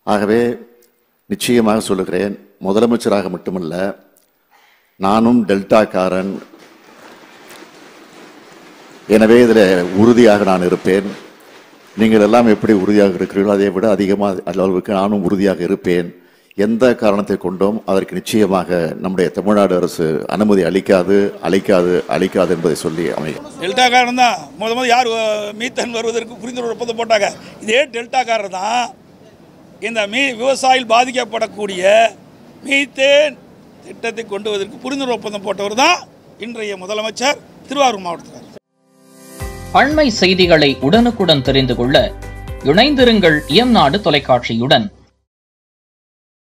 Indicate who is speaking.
Speaker 1: ஆகவே நிச்சயமாக சொல்லுகிறேன் முதலமைச்சராக மட்டுமல்ல நானும் டெல்டாக்காரன் எனவே இதில் உறுதியாக நான் இருப்பேன் நீங்கள் எல்லாம் எப்படி உறுதியாக இருக்கிறீர்களோ அதை விட அதிகமாக அளவுக்கு நானும் உறுதியாக இருப்பேன் எந்த காரணத்தை கொண்டும் அதற்கு நிச்சயமாக நம்முடைய தமிழ்நாடு அரசு அனுமதி அளிக்காது அளிக்காது அளிக்காது என்பதை சொல்லி அமையும்
Speaker 2: டெல்டாக்காரன் தான் முத முத யார் அஹ், மீத்தேன் வருவதற்கு புரிந்துணர்வு ஒப்பந்தம் போட்டாங்க இதே டெல்டாக்காரர் தான் இந்த மீ விவசாயிகள் பாதிக்கப்படக்கூடிய மீத்தேன் திட்டத்தை கொண்டு வருவதற்கு புரிந்துணர்வு ஒப்பந்தம் போட்டவர் தான் இன்றைய முதலமைச்சர் திருவாரூர் மாவட்டத்தில்
Speaker 3: அண்மை செய்திகளை உடனுக்குடன் தெரிந்து கொள்ள இணைந்திருங்கள் இயம்நாடு தொலைக்காட்சியுடன்